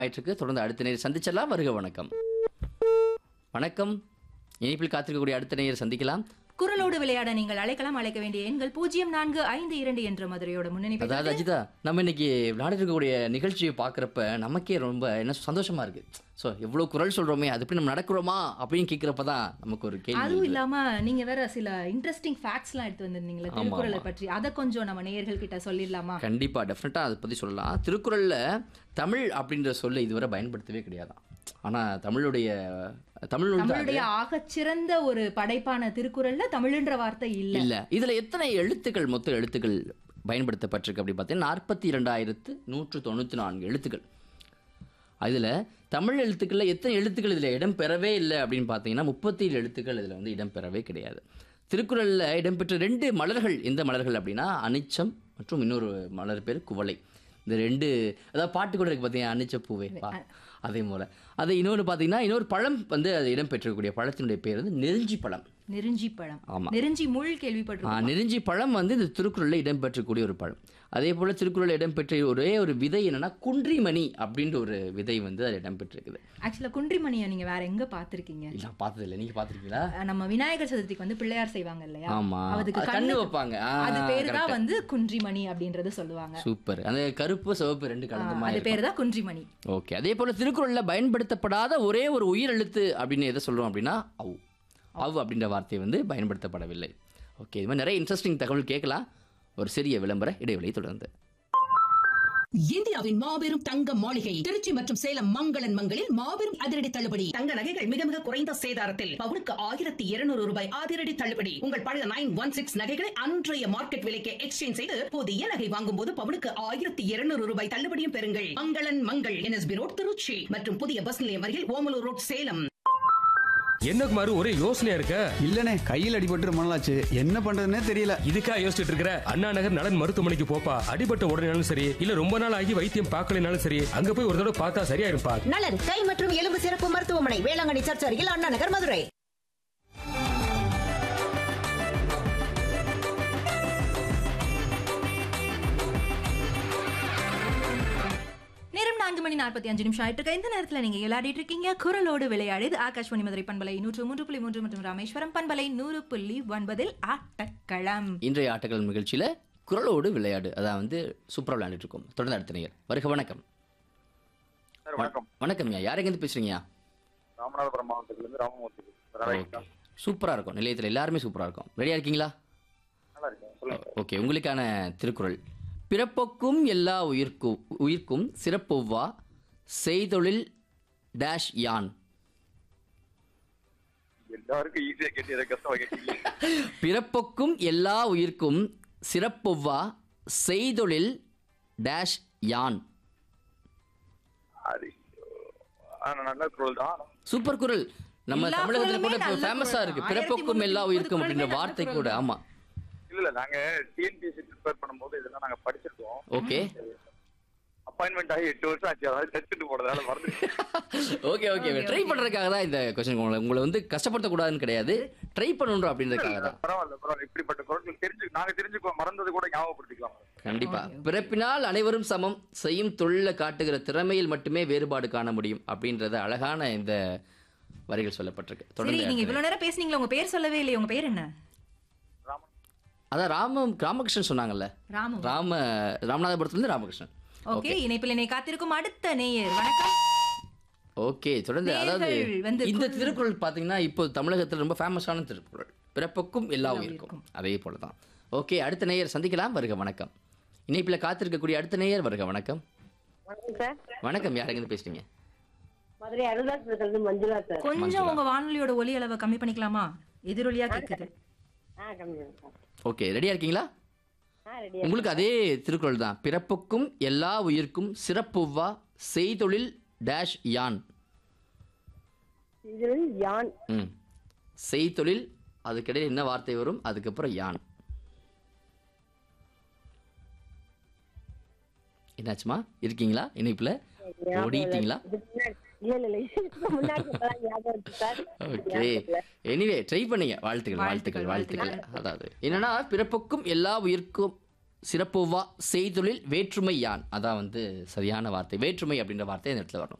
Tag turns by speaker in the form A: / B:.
A: ஆயிட்டிருக்கு தொடர்ந்து அடுத்த நேரம் சந்திச்சலாம் வருக வணக்கம் வணக்கம் இணைப்பில் காத்திருக்கக்கூடிய அடுத்த நேரம் சந்திக்கலாம்
B: குரலோடு விளையாட நீங்கள் அழைக்கலாம் அழைக்க வேண்டிய எண்கள் பூஜ்ஜியம் நான்கு ஐந்து இரண்டு என்ற மதுரையோட முன்னணி பெற்றது.
A: அதாவது அஜிதா நம்ம இன்னைக்கு விளையாடிட்டு இருக்கக்கூடிய நிகழ்ச்சியை பார்க்குறப்ப நமக்கே ரொம்ப என்ன சந்தோஷமா இருக்கு ஸோ எவ்வளோ குரல் சொல்றோமே அது எப்படி நம்ம நடக்கிறோமா அப்படின்னு கேட்குறப்ப தான் நமக்கு ஒரு கேள்வி
B: அதுவும்
A: வருது.
B: இல்லாம நீங்க வேற சில இன்ட்ரெஸ்டிங் ஃபேக்ட்ஸ் எல்லாம் எடுத்து வந்திருந்தீங்களா
A: ஆமா,
B: திருக்குறளை
A: ஆமா.
B: பற்றி அதை கொஞ்சம் நம்ம நேயர்கள் கிட்ட சொல்லிடலாமா
A: கண்டிப்பா டெஃபினட்டாக அதை பற்றி சொல்லலாம் திருக்குறள்ல தமிழ் அப்படின்ற சொல்லை இதுவரை பயன்படுத்தவே கிடையாதாம் ஆனா தமிழுடைய தமிழ் நூல் தான் அது.
B: தமிழுடைய ஆகச்சிறந்த ஒரு படைப்பான திருக்குறள்ல தமிழ்ன்ற வார்த்தை இல்ல
A: இல்ல இதுல எத்தனை எழுத்துக்கள் மொத்த எழுத்துக்கள் பயன்படுத்தப்பட்டிருக்கு அப்படி பார்த்தீங்கன்னா நாற்பத்தி இரண்டாயிரத்து நூற்று தொண்ணூற்றி நான்கு எழுத்துக்கள் அதுல தமிழ் எழுத்துக்கள்ல எத்தனை எழுத்துக்கள் இதுல இடம் பெறவே இல்லை அப்படின்னு பார்த்தீங்கன்னா முப்பத்தி ஏழு எழுத்துக்கள் இதுல வந்து இடம் பெறவே கிடையாது திருக்குறள்ல இடம்பெற்ற ரெண்டு மலர்கள் எந்த மலர்கள் அப்படின்னா அனிச்சம் மற்றும் இன்னொரு மலர் பேர் குவளை இந்த ரெண்டு அதாவது பாட்டு கூட இருக்கு பார்த்தீங்கன்னா அனிச்ச பூவே பா அதே போல அது இன்னொன்று பார்த்தீங்கன்னா இன்னொரு பழம் வந்து அது இடம்பெற்றக்கூடிய பழத்தினுடைய பேர் வந்து நெருஞ்சி பழம்
B: நெருஞ்சி பழம்
A: ஆமா.
B: நெருஞ்சி முள்
A: ஆ,
B: கேள்விப்பட்டிருக்கோம்
A: நெருஞ்சி பழம் வந்து இந்த திருக்குறளில் இடம்பெற்றக்கூடிய ஒரு பழம் அதே போல் திருக்குறளில் இடம்பெற்ற ஒரே ஒரு விதை என்னன்னா குன்றிமணி அப்படின்ற ஒரு விதை வந்து அது இடம்பெற்றிருக்குது
B: ஆக்சுவலா குன்றிமணியை நீங்க வேற எங்க பாத்திருக்கீங்க
A: இல்லை பார்த்ததில்லை நீங்கள் பார்த்துருக்கீங்களா
B: அஹ் நம்ம விநாயகர் சதுர்த்திக்கு வந்து பிள்ளையார் செய்வாங்க இல்லையா
A: ஆமா
B: அதுக்கு
A: அது கண்ணு
B: கண்ணு
A: வைப்பாங்க ஆ,
B: அது பேரு தான்
A: correct.
B: வந்து குன்றிமணி அப்படின்றது சொல்லுவாங்க
A: சூப்பர் அந்த கருப்பு சிவப்பு ரெண்டு கலந்த
B: அது
A: மாதிரி
B: பேரு தான் குன்றிமணி
A: ஓகே அதே போல் திருக்குறளில் பயன்படுத்தப்படாத ஒரே ஒரு உயிர் எழுத்து அப்படின்னு எதை சொல்றோம் அப்படின்னா அவ் அவ் அப்படின்ற வார்த்தை வந்து பயன்படுத்தப்படவில்லை ஓகே இது மாதிரி நிறைய இன்ட்ரெஸ்டிங் தகவல் கேட்கலாம் ஒரு சிறிய விளம்பர இடைவெளி தொடர்ந்து
C: இந்தியாவின் மாபெரும் தங்க மாளிகை திருச்சி மற்றும் சேலம் மங்களன் மங்களில் மாபெரும் அதிரடி தள்ளுபடி தங்க நகைகள் மிக மிக குறைந்த சேதாரத்தில் பவுனுக்கு ஆயிரத்தி இருநூறு ரூபாய் அதிரடி தள்ளுபடி உங்கள் பழைய நைன் ஒன் சிக்ஸ் நகைகளை அன்றைய மார்க்கெட் விலைக்கு எக்ஸ்சேஞ்ச் செய்து புதிய நகை வாங்கும் போது பவுனுக்கு ஆயிரத்தி இருநூறு ரூபாய் தள்ளுபடியும் பெறுங்கள் மங்களன் மங்கள் என்எஸ்பி ரோட் திருச்சி மற்றும் புதிய பஸ் நிலையம் அருகில் ஓமலூர் ரோட் சேலம்
D: என்ன குமார் ஒரே யோசனையா இருக்க
E: இல்லனே கையில் அடிபட்டு ரொம்ப நாளாச்சு என்ன பண்றதுன்னே தெரியல
D: இதுக்கா யோசிச்சுட்டு இருக்கிற அண்ணா நகர் நலன் மருத்துவமனைக்கு போப்பா அடிபட்ட உடனேனாலும் சரி இல்ல ரொம்ப நாள் ஆகி வைத்தியம் பார்க்கலனாலும் சரி அங்க போய் ஒரு தடவை பார்த்தா சரியா இருப்பா
F: நலன் கை மற்றும் எலும்பு சிறப்பு மருத்துவமனை வேளாங்கண்ணி சர்ச் அருகில் அண்ணா நகர் மதுரை
B: நேரம் நான்கு மணி நாற்பத்தி அஞ்சு நிமிஷம் ஆயிட்டு இருக்கு இந்த நேரத்துல நீங்க விளையாடிட்டு இருக்கீங்க குரலோடு விளையாடு இது ஆகாஷ்வாணி மதுரை பண்பலை நூற்று மூன்று புள்ளி மூன்று மற்றும் ராமேஸ்வரம் பண்பலை நூறு புள்ளி ஒன்பதில் ஆட்டக்களம்
A: இன்றைய ஆட்டங்கள் நிகழ்ச்சியில குரலோடு விளையாடு அதான் வந்து சூப்பராக விளையாண்டுட்டு இருக்கோம் தொடர்ந்து அடுத்த நேயர் வருக வணக்கம்
G: சார் வணக்கம்
A: வணக்கம்யா யார் எங்கேருந்து பேசுறீங்க
G: ராமநாதபுரம் மாவட்டத்திலிருந்து ராமமூர்த்தி நல்லா இருக்கீங்களா?
A: சூப்பராக இருக்கும் நிலையத்தில் எல்லாருமே சூப்பராக இருக்கும் ரெடியாக இருக்கீங்களா
G: நல்லா இருக்கேன் சொல்லுங்க
A: ஓகே உங்களுக்கான திருக்குறள் பிறப்பொக்கும் எல்லா உயிர்க்கும் உயிர்க்கும் சிறப்பொவ்வா செய்தொழில் டேஷ் யான்
G: எல்லாருக்கும் ஈஸியா கேட்டு எதை கஷ்டமா கேட்டீங்க
A: பிறப்பொக்கும் எல்லா உயிர்க்கும் சிறப்பொவ்வா செய்தொழில் டேஷ் யான்
G: அது ஆனா நல்ல குரல் தான்
A: சூப்பர் குரல் நம்ம
B: எல்லா
A: தமிழகத்துல கூட
B: குரலுமே நல்ல
A: ஃபேமஸா
B: குரல்
A: இருக்கு
B: தான்.
A: பிறப்பொக்கும் எல்லா
B: 1330
A: உயிர்க்கும் அப்படின்ற
B: குரலுமே நல்ல
A: வார்த்தை
B: குரல்
A: கூட
B: தான்.
A: ஆமா
G: இல்ல இல்ல நாங்க டிஎன்பிஎஸ்சி ப்ரிப்பேர் பண்ணும்போது இதெல்லாம் நாங்க படிச்சிருக்கோம்
A: ஓகே
G: அப்பாயின்மெண்ட் ஆகி எட்டு வருஷம் ஆச்சு அதாவது டச்சுட்டு போறதால மறந்து
A: ஓகே ஓகே ட்ரை பண்றதுக்காக தான் இந்த கொஸ்டின் உங்களை உங்களை வந்து கஷ்டப்படுத்தக்கூடாதுன்னு கிடையாது ட்ரை பண்ணணும் அப்படின்றதுக்காக தான்
G: பரவாயில்ல பரவாயில்ல இப்படிப்பட்ட குரல்கள் தெரிஞ்சு நாங்க தெரிஞ்சுக்கோ மறந்தது கூட ஞாபகப்படுத்திக்கலாம்
A: கண்டிப்பா பிறப்பினால் அனைவரும் சமம் செய்யும் தொழிலை காட்டுகிற திறமையில் மட்டுமே வேறுபாடு காண முடியும் அப்படின்றது அழகான இந்த வரிகள் சொல்லப்பட்டிருக்கு
B: சரி
A: தொடர்ந்து
B: நீங்க இவ்வளவு நேரம் பேசுனீங்களா உங்க பேர் சொல்லவே இல்லையே உங்க பேர் என்ன
G: ராமன்
A: அதான் ராம ராமகிருஷ்ணன் சொன்னாங்கல்ல
B: ராமு
A: ராம ராமநாதபுரத்துலேருந்து ராமகிருஷ்ணன்
B: ஓகே இணைப்பில் என்னை காத்திருக்கும் அடுத்த நேயர் வணக்கம்
A: ஓகே தொடர்ந்து அதாவது
B: நேயர்கள் வந்து
A: இந்த
B: குரல்
A: திருக்குறள் பார்த்தீங்கன்னா இப்போ தமிழகத்தில் ரொம்ப ஃபேமஸான திருக்குறள் பிறப்புக்கும் எல்லா உயிருக்கும் அதே போல தான் ஓகே அடுத்த நேயர் சந்திக்கலாம் வருக வணக்கம் இணைப்பில் காத்திருக்கக்கூடிய அடுத்த நேயர் வருக வணக்கம்
H: வணக்கம் சார்
A: வணக்கம் யார் எங்கேருந்து பேசுறீங்க
H: மதுரை அருள்தாஸ் மஞ்சுளா சார்
B: கொஞ்சம் உங்க வானொலியோட ஒலி அளவை கம்மி பண்ணிக்கலாமா எதிரொலியா கேக்குது
H: ஆ கம்மி பண்ணுங்க சார்
A: ஓகே ரெடியா இருக்கீங்களா
H: ஆ ரெடியா
A: உங்களுக்கு அதே திருக்குறள் தான் பிறப்புக்கும் எல்லா உயிர்க்கும் சிறப்புவா செய்தொழில் டேஷ் யான்
H: இது வந்து யான்
A: ம் செய்தொழில் அதுக்கிடையில் என்ன வார்த்தை வரும் அதுக்கப்புறம் யான் என்னாச்சுமா இருக்கீங்களா இணைப்பில் ஓடிட்டீங்களா
H: இதுக்கு முன்னாடி- இல்ல இல்ல இல்ல இதுக்கு முன்னாடி இப்பதான் ஞாபகம் இருக்கு சார்
A: ஓகே எனிவே ட்ரை பண்ணீங்க வாழ்த்துக்கள் வாழ்த்துக்கள் வாழ்த்துக்கள் அதாவது என்னன்னா பிறப்புக்கும் எல்லா உயிர்க்கும் சிறப்புவா செய்தொழில் வேற்றுமை யான் அதான் வந்து சரியான வார்த்தை வேற்றுமை அப்படின்ற வார்த்தை இந்த இடத்துல வரணும்